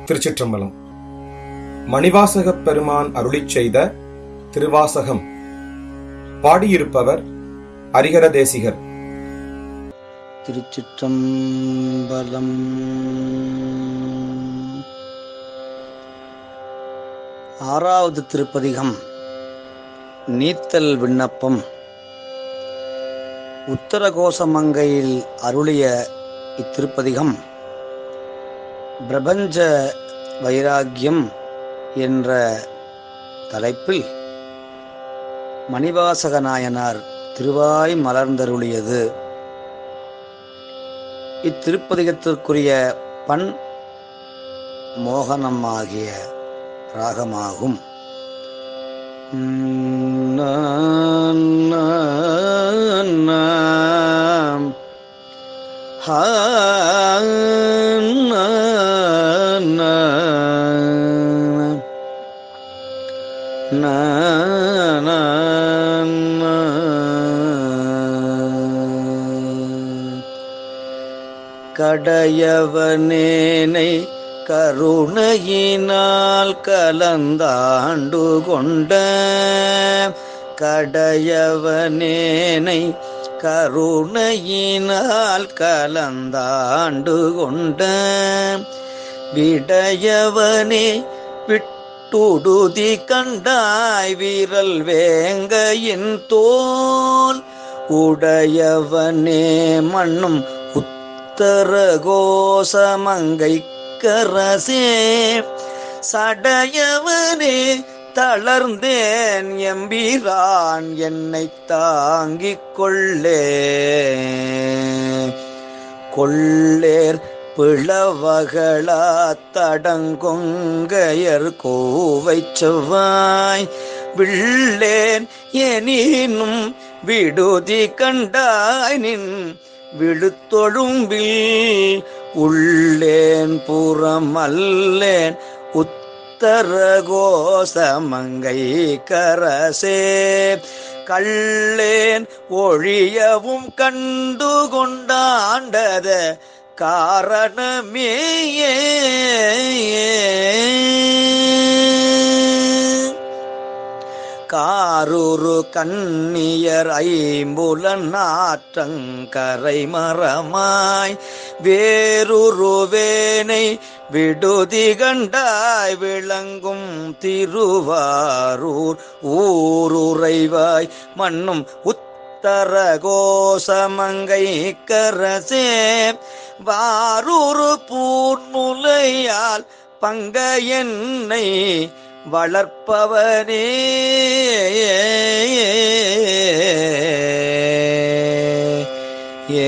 திருச்சிற்றம்பலம் மணிவாசகப் பெருமான் அருளிச் செய்த திருவாசகம் பாடியிருப்பவர் அரிகர தேசிகர் திருச்சிற்றம்பலம் ஆறாவது திருப்பதிகம் நீத்தல் விண்ணப்பம் உத்தரகோசமங்கையில் அருளிய இத்திருப்பதிகம் பிரபஞ்ச வைராக்கியம் என்ற தலைப்பில் மணிவாசக நாயனார் திருவாய் மலர்ந்தருளியது இத்திருப்பதிகத்திற்குரிய பண் மோகனம் ஆகிய ராகமாகும் கடையவனேனை கருணையினால் கலந்தாண்டு கொண்ட கடையவனேனை கருணையினால் கலந்தாண்டு கொண்ட விடையவனே விட்டுடுதி கண்டாய் வீரல் வேங்கையின் தோல் உடையவனே மண்ணும் உத்தர கோசமங்கை கரசே சடையவனே தளர்ந்தேன் எம்பிரான் என்னை தாங்கிக் கொள்ளே கொள்ளேர் பிளவகளா தடங்கொங்கையர் கோவை செவ்வாய் விள்ளேன் எனினும் விடுதி கண்டாய் நின் விழுத்தொழும்பில் உள்ளேன் புறம் அல்லேன் உத்தர கோசமங்கை கரசே கள்ளேன் ஒழியவும் கண்டு கொண்டாண்டத காரணமேயே காரூரு கண்ணியர் ஐம்புலன் நாற்றங்கரை மரமாய் வேறுருவேனை விடுதி கண்டாய் விளங்கும் திருவாரூர் ஊருறைவாய் மண்ணும் உத்தர கோசமங்கை கரசே வாரூரு பூர்முலையால் பங்க என்னை வளர்ப்பவனே ஏ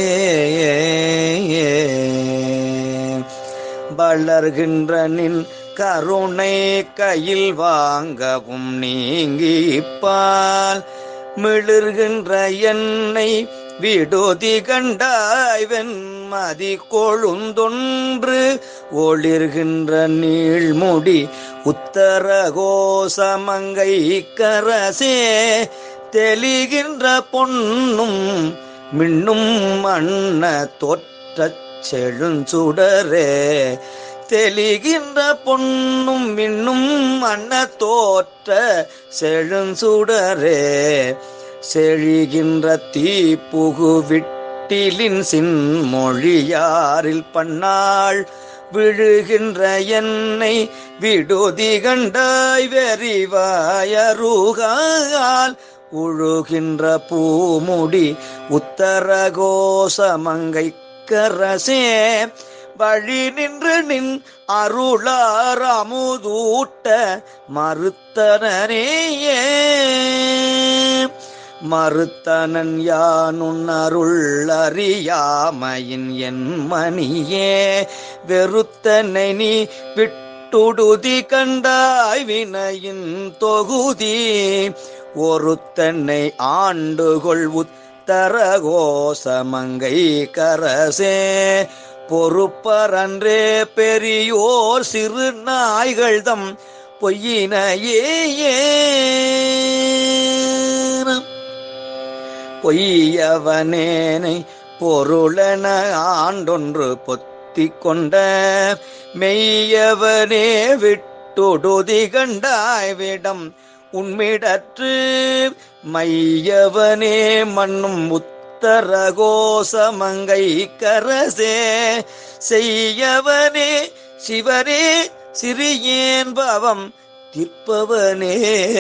வளர்கின்ற நின் கருணை கையில் வாங்கவும் நீங்கிப்பால் மிளிர்கின்ற என்னை விடுதி கண்டாய் வெண்மதி கொழுந்தொன்று ஒளிர்கின்ற நீழ்முடி உத்தர கோசமங்கை கரசே தெளிகின்ற பொன்னும் மின்னும் மண்ண தோற்றச் செழுஞ்சுடரே தெளிகின்ற பொன்னும் மின்னும் மண்ண தோற்ற செழுஞ்சுடரே செழிகின்ற தீப்புகு விட்டிலின் சின்மொழியாரில் பண்ணாள் விழுகின்ற என்னை விடுதி கண்டாய் வெறிவாயருகால் உழுகின்ற பூமுடி உத்தர கோசமங்கை கரசே வழி நின்று நின் அருளார் அமுதூட்ட மறுத்தனரேயே மறுத்தனன் யானுன் அருள் அறியாமையின் என் மணியே வெறுத்தனை நீ விட்டுடுதி கண்டாய் வினையின் தொகுதி ஒருத்தனை ஆண்டுகொள் உத்தர கோசமங்கை கரசே பொறுப்பரன்றே பெரியோர் சிறு நாய்கள் தம் பொய்யினையே பொய்யவனேனை பொருளென ஆண்டொன்று பொத்த முத்திக் கொண்ட மெய்யவனே விட்டொடுதி கண்டாய் விடம் உண்மிடற்று மையவனே மண்ணும் உத்தர கோசமங்கை கரசே செய்யவனே சிவனே சிறியேன் பவம் தீர்ப்பவனே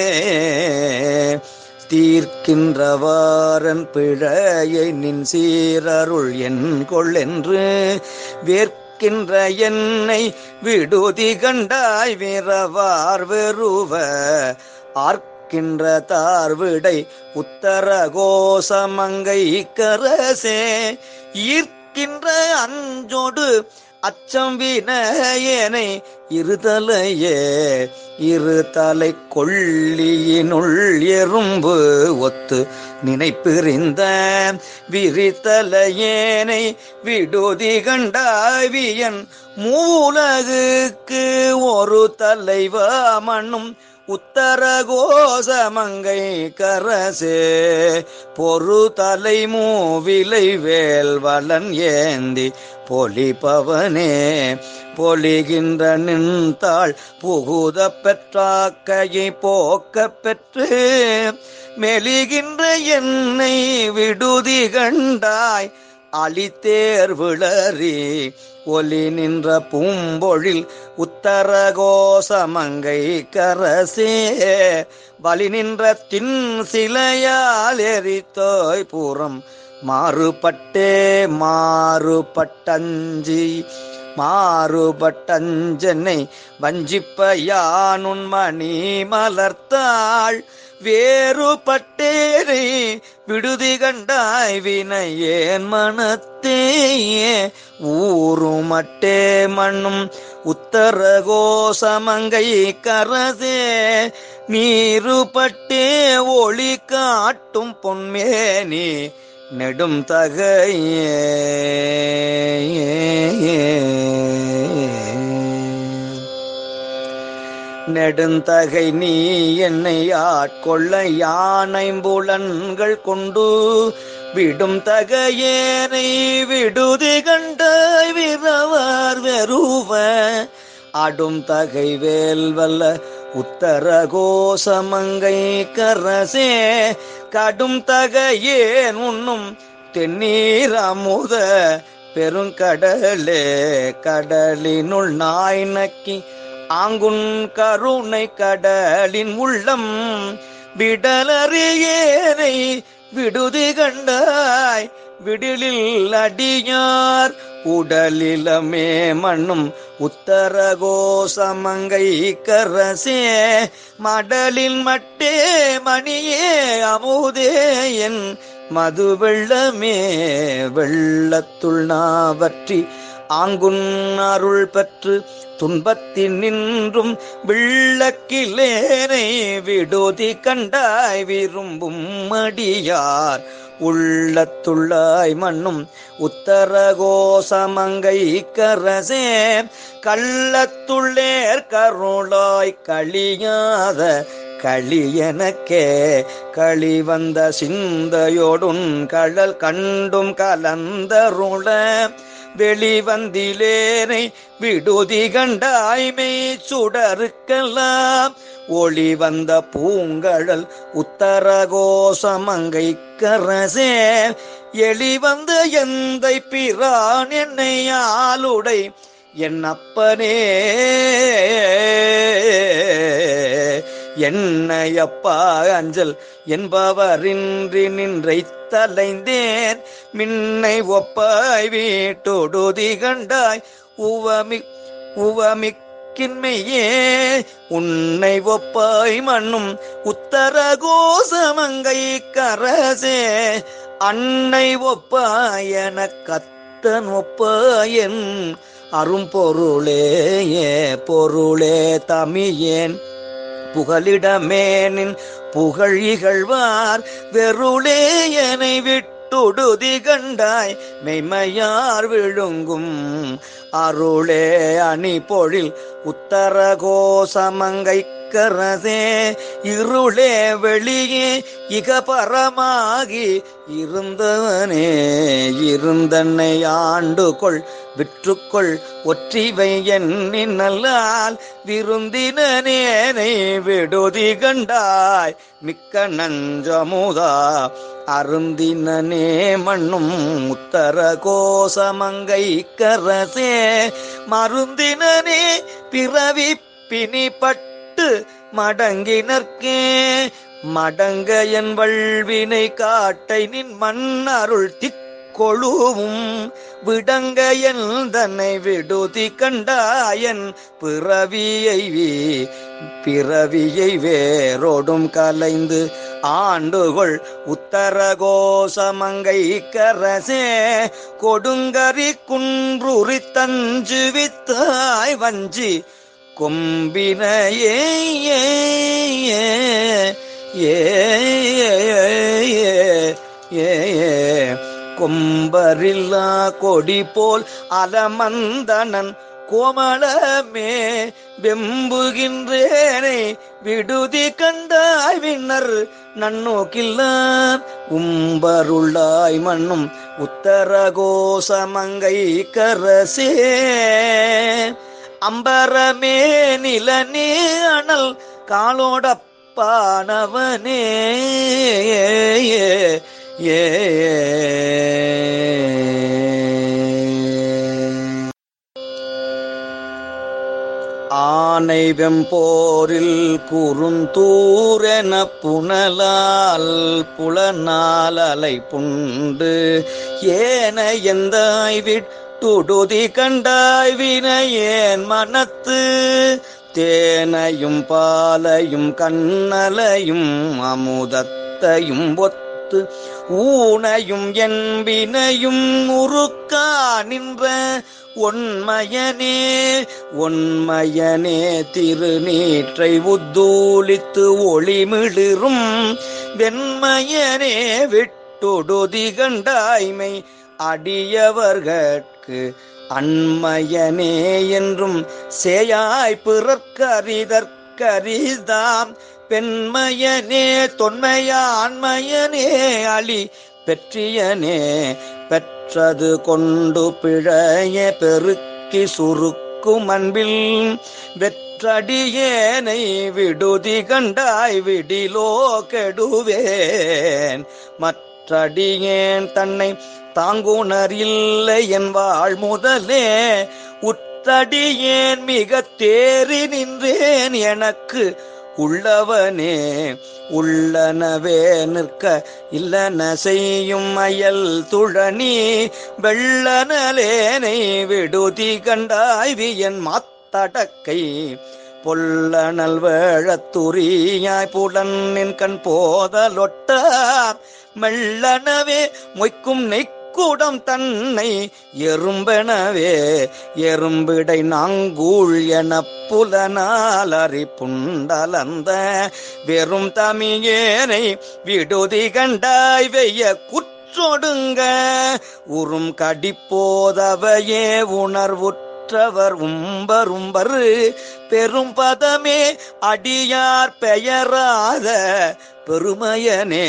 தீர்க்கின்றவாரன் பிழையை நின் சீரருள் என் கொள்ளென்று வேர்க்கின்ற என்னை விடுதி கண்டாய் விரவார் வெறுவ ஆர்க்கின்ற தார்விடை உத்தர கோசமங்கை கரசே ஈர்க்கின்ற அஞ்சோடு அச்சம் வினையனை இருதலையே இருதலை கொள்ளியினுள் எறும்பு ஒத்து நினைப்பிரிந்த விரித்தலையேனை விடுதி கண்டாவியன் மூலகுக்கு ஒரு தலைவா மண்ணும் உத்தர கோசமங்கை கரசே பொறு தலை மூவிலை வேல்வலன் ஏந்தி பொலிபவனே பொலிகின்ற நின்றாள் புகுத பெற்றாக்கையை போக்க பெற்று மெலிகின்ற என்னை விடுதி கண்டாய் அலித்தேர் விளறி ஒலி நின்ற பூம்பொழில் உத்தர கோசமங்கை கரசே வலி நின்ற தின் சிலையால் எரித்தோய் பூரம் மாறுபட்டே மாறுபட்டஞ்சி மாறுபட்டஞ்சனை வஞ்சிப்ப யானுன் மணி மலர்த்தாள் வேறுபட்டேனை விடுதி கண்டாய் வினையேன் மனத்தேயே ஊருமட்டே மண்ணும் உத்தர கோசமங்கை கரசே நீருபட்டே ஒளி காட்டும் பொன்மேனி நெடும் தகையே நெடுந்தகை நீ என்னை ஆட்கொள்ள யானைம்புலன்கள் கொண்டு விடும் தகையேனை விடுதி கண்டாய் விரவார் வெறுவ அடும் தகை வேல்வல்ல உத்தர கோசமங்கை கரசே கடும் தகையேன் உண்ணும் தென்னீர் அமுத பெருங்கடலே கடலினுள் நாய் நக்கி ஆங்குன் கருணை கடலின் உள்ளம் விடலறியேனை விடுதி கண்டாய் விடிலில் அடியார் உடலிலமே மண்ணும் உத்தர கோசமங்கை கரசே மடலில் மட்டே மணியே அமுதே என் மது வெள்ளமே வெள்ளத்துள் நாவற்றி ஆங்குன் அருள் பெற்று துன்பத்தின் நின்றும் விள்ளக்கிலேனை விடுதி கண்டாய் விரும்பும் அடியார் உள்ளத்துள்ளாய் மண்ணும் உத்தர கோசமங்கை கரசே கள்ளத்துள்ளேர் கருளாய் களியாத களியனக்கே களி வந்த சிந்தையோடுன் கடல் கண்டும் கலந்தருள வெளிவந்திலேனை விடுதி கண்டாய்மை சுடருக்கெல்லாம் ஒளி வந்த பூங்கழல் உத்தர கோசமங்கை கரசே எளி வந்த எந்தை பிரான் என்னை ஆளுடை என் அப்பனே என்னையப்பா அஞ்சல் என்பவரின்றி நின்றை தலைந்தேன் மின்னை ஒப்பாய் வீட்டொடுதி கண்டாய் உவமி உவமிக்கின்மையே உன்னை ஒப்பாய் மண்ணும் உத்தர கோசமங்கை கரசே அன்னை ஒப்பாயன கத்தன் ஒப்பாயன் அரும்பொருளே ஏ பொருளே தமியேன் புகலிடமேனின் புகழ் இகழ்வார் வெருளேயனை விட்டுடுதி கண்டாய் மெய்மையார் விழுங்கும் அருளே அணி பொழில் உத்தர கோசமங்கை கரசே இருளே வெளியே இகபரமாகி இருந்தவனே இருந்தன்னை ஆண்டுகொள் விற்றுக்கொள் ஒற்றிவை எண்ணினல்லால் விருந்தினேனை விடுதி கண்டாய் மிக்க நஞ்சமுதா அருந்தினனே மண்ணும் உத்தர கோசமங்கை கரசே மருந்தினனே பிறவி பிணிப்பட்டு மடங்கினர்க்கே மடங்க என் வல்வினை காட்டை நின் மண் அருள் திக்கொழுவும் விடங்க என் தன்னை விடுதி கண்டாயன் பிறவியை வீ பிறவியை வேரோடும் கலைந்து ஆண்டுகொள் உத்தரகோசமங்கை கரசே கொடுங்கரி குன்றுரி தஞ்சு வித்தாய் வஞ்சி கொம்பினையே ஏ ஏ ஏ ஏ கொம்பரில்லா கொடி போல் அலமந்தனன் கோமளமே வெம்புகின்றேனை விடுதி கண்டாய் விண்ணர் நன்னோக்கில்லான் உம்பருளாய் மண்ணும் உத்தரகோசமங்கை கரசே அம்பரமே நிலனே அனல் காலோடப்பானவனே ஏ ஆனை வெம்போரில் குறுந்தூரென புனலால் புலனால் அலை புண்டு ஏன எந்தாய் விட்டுடுதி கண்டாய் வினையேன் மனத்து தேனையும் பாலையும் கண்ணலையும் அமுதத்தையும் ஒத்து ஊனையும் என்பினையும் உருக்கா நின்ற ஒன்மயனே ஒன்மயனே திருநீற்றை உத்தூலித்து ஒளிமிளிரும் வெண்மயனே விட்டொடுதி கண்டாய்மை அடியவர்கட்கு அன்மயனே என்றும் சேயாய் பிறர்க்கரிதற்கரிதாம் பெண்மயனே தொன்மையான்மயனே அழி பெற்றியனே பெற்றது கொண்டு பிழைய பெருக்கி சுருக்கும் அன்பில் வெற்றடியேனை விடுதி கண்டாய் விடிலோ கெடுவேன் மற்றடியேன் தன்னை தாங்குணர் இல்லை என் வாழ் முதலே உற்றடியேன் மிக தேறி நின்றேன் எனக்கு உள்ளவனே உள்ளனவே நிற்க இல்லன செய்யும் அயல் துழனி வெள்ளனலேனை விடுதி கண்டாய் வியன் மாத்தடக்கை பொல்லனல் வேழத்துரியாய் புலனின் கண் போதலொட்ட மெல்லனவே மொய்க்கும் நெய்க்குடம் தன்னை எறும்பெனவே எறும்பிடை நாங்கூழ் என புலனால் அறி புண்டலந்த வெறும் தமிழேனை விடுதி கண்டாய் வெய்ய குற்றொடுங்க உறும் கடிப்போதவையே உணர்வுற்றவர் உம்பர் உம்பர் பெரும் பதமே அடியார் பெயராத பெருமையனே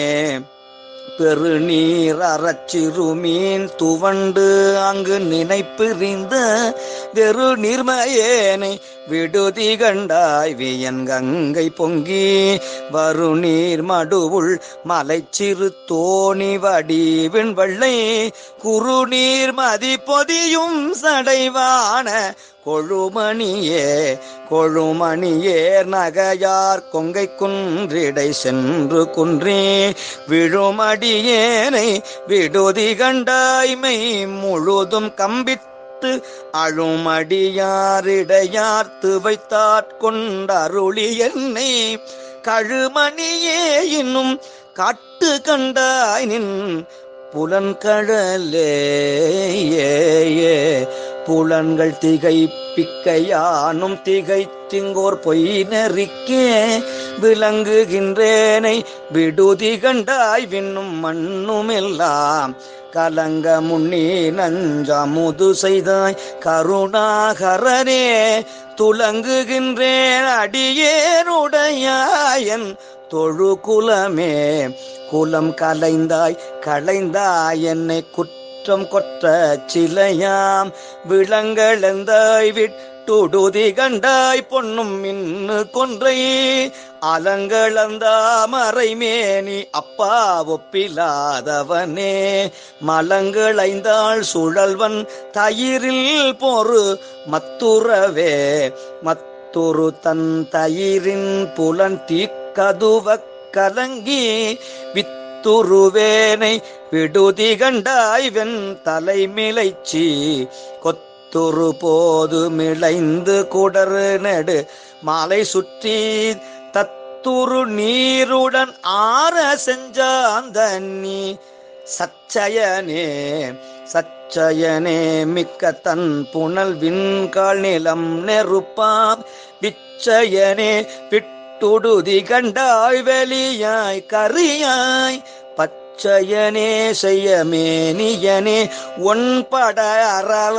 பெருநீர் அறச்சிறுமீன் துவண்டு அங்கு நினைப்பிரிந்த வெறு நீர்மையேனை விடுதி கண்டாய் வியன் கங்கை பொங்கி வருநீர் மடுவுள் மலைச்சிறு தோணி வடிவின் வெள்ளை குறுநீர் மதி பொதியும் சடைவான கொழுமணியே கொழுமணியேர் நகையார் கொங்கை குன்றிடை சென்று குன்றே விழுமடியேனை விடுதி கண்டாய்மை முழுதும் கம்பித்து அழுமடியாரிடையார்த்து வைத்தாட்கொண்டருளி என்னை கழுமணியே இன்னும் காட்டு கண்டாய் நின் புலன்கழலே ஏ ஏ புலன்கள் திகைப்பிக்கையானும் திகைத்திங்கோர் பொய் நெறிக்கே விளங்குகின்றேனை விடுதி கண்டாய் விண்ணும் மண்ணுமெல்லாம் கலங்க முன்னி நஞ்சமுது செய்தாய் கருணாகரனே துலங்குகின்றேன் அடியேனுடையாயன் தொழு குலமே குலம் கலைந்தாய் களைந்தாய் என்னை குற்றம் கொற்ற சிலையாம் விளங்களந்தாய் விட்டுடுதி கண்டாய் பொன்னும் மின்னு கொன்றை அலங்களந்தாமரை மேனி அப்பா ஒப்பிலாதவனே மலங்களைந்தாள் சுழல்வன் தயிரில் பொறு மத்துறவே மத்துரு தன் தயிரின் புலன் தீக்கதுவ கலங்கி வித்துருவேனை விடுதி கண்டாய் வெண் தலைமிளைச்சி கொத்துரு போது மிளைந்து குடறு நெடு மாலை சுற்றி தத்துரு நீருடன் ஆற செஞ்சாந்த நீ சச்சயனே சச்சயனே மிக்க தன் புனல் விண்கால் நிலம் நெருப்பாம் விச்சயனே விட்டுடுதி கண்டாய் வெளியாய் கரியாய் பச்சையனே செய்யமேனியனே ஒன்பட அறவ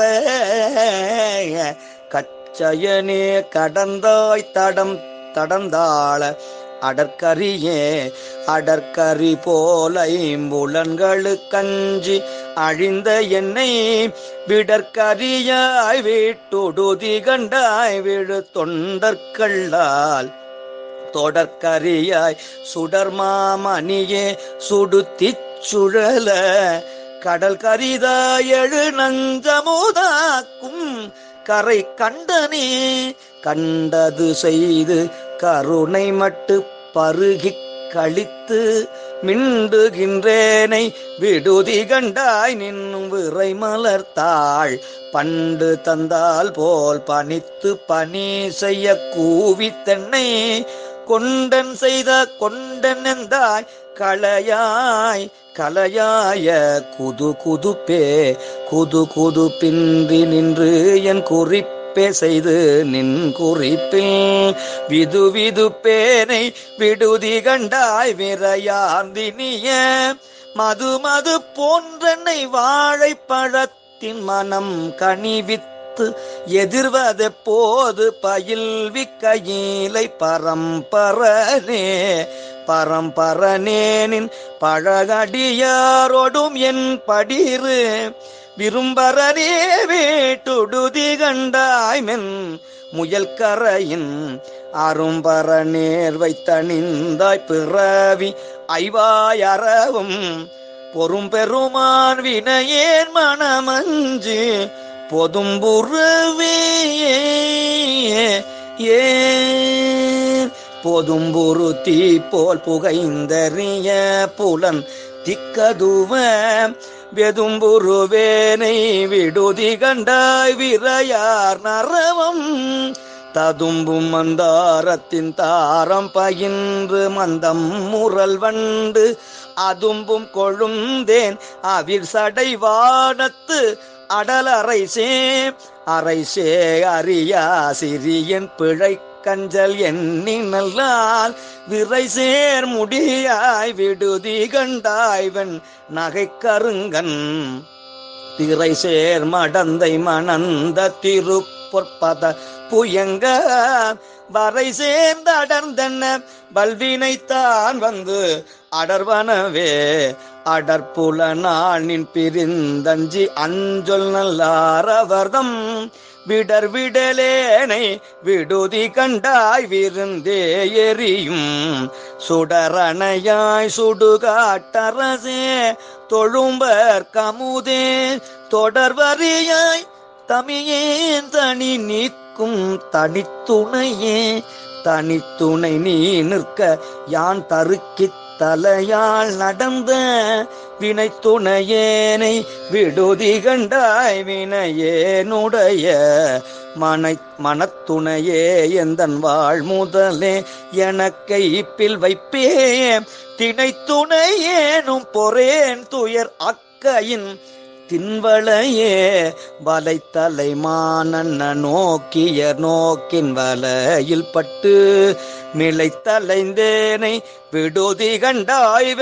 கச்சயனே கடந்தாய் தடம் தடந்தாள அடற்கரியே அடற்கரி போல ஐம்புலன்களு கஞ்சி அழிந்த என்னை விடற்கரியாய் வீட்டுடுதி கண்டாய் விழு தொண்டற்கள்ளால் தொடர்கரியாய் சுடர்மாமணியே சுடுத்திச் சுழல கடல் கரிதாயழு நஞ்சமுதாக்கும் கரை கண்டனே கண்டது செய்து கருணை மட்டு பருகிக் கழித்து மிண்டுகின்றேனை விடுதி கண்டாய் நின்னும் விரை மலர்த்தாள் பண்டு தந்தால் போல் பணித்து பணி செய்ய கூவி தென்னை கொண்டன் செய்த கொண்டன் எந்தாய் களையாய் கலையாய குது குதுப்பே குது குது பின்றி நின்று என் குறிப்பே செய்து நின் குறிப்பில் விது விது பேனை விடுதி கண்டாய் விரையாந்தினிய மது மது போன்றனை வாழைப்பழத்தின் மனம் கனிவித்து எதிர்வத போது பயில்வி கையிலை பரம்பரனே பரம்பரனேனின் பழகடியாரோடும் என் படிரு விரும்பரனே வீட்டுடுதி கண்டாய் மென் முயல் கரையின் அரும்பர நேர்வை தணிந்தாய் பிறவி ஐவாய் அறவும் பொறும் பெருமான் வினையேன் மனமஞ்சு பொதும்புறவே ஏ பொதும்புரு தீ போல் புகைந்தறிய புலன் திக்கதுவ வெதும்புருவேனை விடுதி கண்டாய் விரையார் நரவம் ததும்பும் மந்தாரத்தின் தாரம் பயின்று மந்தம் முரல் வண்டு அதும்பும் கொழுந்தேன் அவிர் சடை வானத்து அடல் அரைசே அரைசே அறியா சிறியன் பிழை கஞ்சல் எண்ணி நல்லால் விரை சேர் முடியாய் விடுதி கண்டாய்வன் நகை கருங்கன் திரை சேர் மடந்தை மணந்த திருப்பொற்பத புயங்க வரை சேர்ந்து அடர்ந்தென்ன பல்வினைத்தான் வந்து அடர்வனவே அடற்புல நாளின் பிரிந்தஞ்சி அஞ்சொல் நல்லாரவர்தம் விடர் விடலேனை விடுதி கண்டாய் விருந்தே எரியும் சுடரணையாய் சுடுகாட்டரசே தொழும்பர் கமுதே தொடர்வரியாய் தமியேன் தனி நீக்கும் தனித்துணையே தனித்துணை நீ நிற்க யான் தருக்கித் தலையால் நடந்த வினைத்துணையேனை விடுதி கண்டாய் வினையேனுடைய மனை மனத்துணையே எந்தன் வாழ் முதலே எனக்கை இப்பில் வைப்பே திணைத்துணையேனும் பொறேன் துயர் அக்கையின் தின்வளையே வலைத்தலை மானன்ன நோக்கிய நோக்கின் வலையில் பட்டு மிளைத்தலைந்தேனை விடுதி கண்டாய்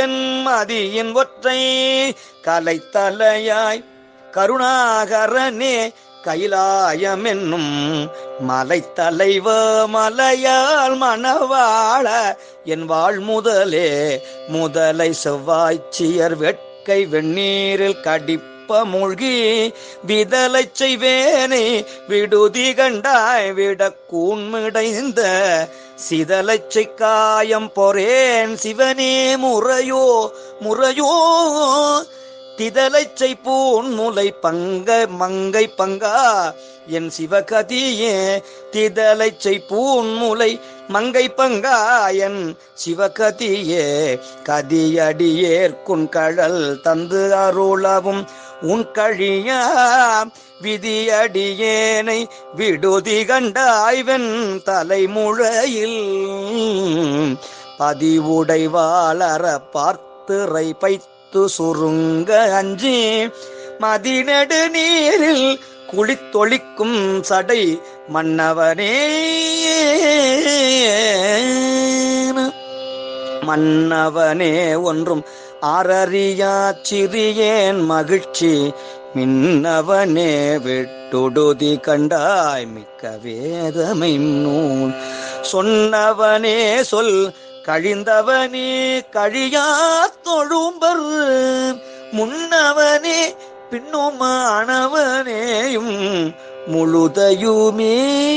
வெண்மதியின் ஒற்றை கலைத்தலையாய் கருணாகரனே கைலாயம் என்னும் மலைத்தலைவ மலையால் மணவாள என் வாழ் முதலே முதலை செவ்வாய்ச்சியர் வெட்கை வெந்நீரில் கடிப்ப மூழ்கி விதலை செய்வேனே விடுதி கண்டாய் விட கூண்மிடைந்த சிதலைச்சை காயம் பொறேன் சிவனே முறையோ முறையோ திதலைச்சை பூன் முலை பங்க மங்கை பங்கா என் சிவகதியே திதலைச்சை பூன் முலை மங்கை பங்கா என் சிவகதியே கதியடியேற்குன் கழல் தந்து அருளவும் உன் கழியா விதியடியேனை விடுதி கண்டாய்வன் தலைமுழையில் பதிவுடைவாளர பார்த்திரை பைத்து சுருங்க அஞ்சி மதிநடு நீரில் குளித்தொழிக்கும் சடை மன்னவனே மன்னவனே ஒன்றும் ஆரறியா சிறியேன் மகிழ்ச்சி மின்னவனே விட்டுடுதி கண்டாய் மிக்க வேதமை நூல் சொன்னவனே சொல் கழிந்தவனே கழியா தொழும்பர் முன்னவனே பின்னுமானவனேயும் முழுதையுமே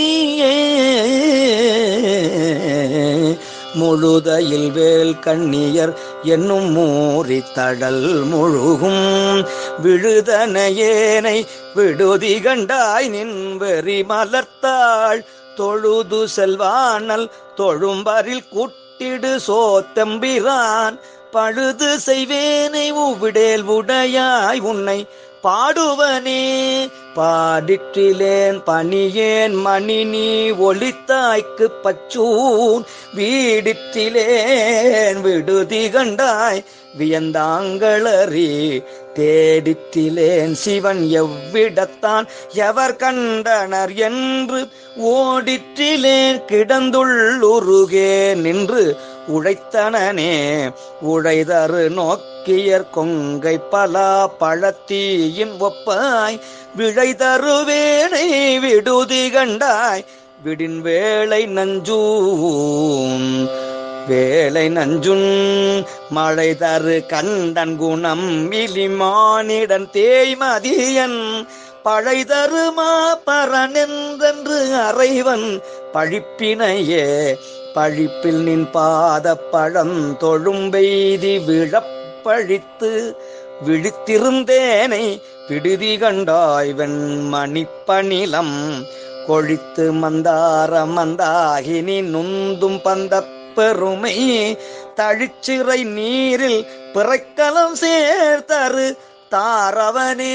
முழுதையில் வேல் கண்ணியர் என்னும் மூறி தடல் முழுகும் விழுதனையேனை விடுதி கண்டாய் நின் வெறி மலர்த்தாள் தொழுது செல்வானல் தொழும்பரில் கூட்டிடு சோத்தம்பிரான் பழுது செய்வேனை உவிடேல் உடையாய் உன்னை பாடுவனே பாடிற்றிலேன் பணியேன் மணி நீ ஒளித்தாய்க்கு பச்சூன் வீடிற்றிலேன் விடுதி கண்டாய் வியந்தாங்களறி தேடிற்றிலேன் சிவன் எவ்விடத்தான் எவர் கண்டனர் என்று ஓடிற்றிலேன் கிடந்துள்ளுருகே நின்று உழைத்தனனே உழைதரு நோக்கியர் கொங்கை பலா பழத்தீயின் ஒப்பாய் விழைதருவேனை விடுதி கண்டாய் விடின் வேளை நஞ்சூன் வேலை நஞ்சுன் மழை தரு கண்டன் குணம் இலிமானிடன் தேய்மதியன் பழை தருமா பரனென்றென்று அறைவன் பழிப்பினையே பழிப்பில் நின் பாத பழம் தொழும்பெய்தி விழப்பழித்து விழித்திருந்தேனை விடுதி கண்டாய் வெண்மணிப்பணிலம் கொழித்து மந்தார மந்தாகினி நுந்தும் பந்த பெருமை தழிச்சிறை நீரில் பிறைக்கலம் சேர்த்தரு தாரவனே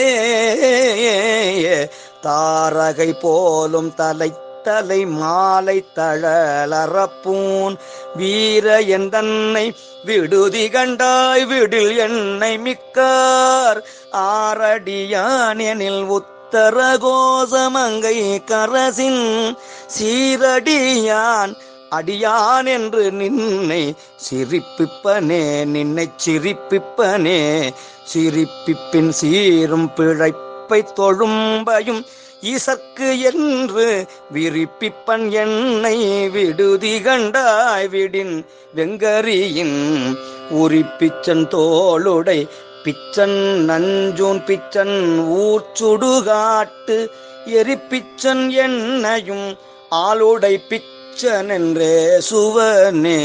தாரகை போலும் தலை தலை மாலை தழலறப்பூன் வீர என் தன்னை விடுதி கண்டாய் விடில் என்னை மிக்கார் ஆரடியான் எனில் உத்தர கோசமங்கை கரசின் சீரடியான் அடியான் என்று நின்னை சிரிப்பிப்பனே நின்னை சிரிப்பிப்பனே சிரிப்பிப்பின் சீரும் பிழைப்பை தொழும்பையும் ஈசற்கு என்று விரிப்பிப்பன் என்னை விடுதி கண்டாய் விடின் வெங்கரியின் உரிப்பிச்சன் தோளுடை பிச்சன் நஞ்சூன் பிச்சன் ஊர்ச்சுடுகாட்டு எரிப்பிச்சன் என்னையும் ஆளுடை பிச்சன் என்றே சுவனே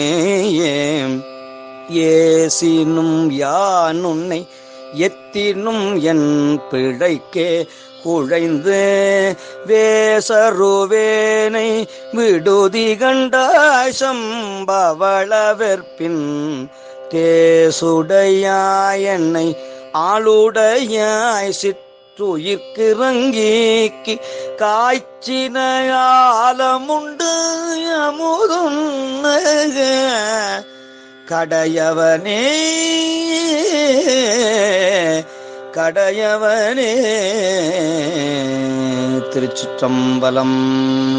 ஏசினும் யான் உன்னை எத்தினும் என் பிழைக்கே குழைந்து வேசருவேனை விடுதி கண்டாய் சம்பவள வெற்பின் தேசுடையாய் என்னை ஆளுடையாய் சிற்றுயிர்க்கிறங்கீக்கி காய்ச்சினாலமுண்டு அமுதும் கடையவனே கடையவனே திருச்சிற்றம்பலம்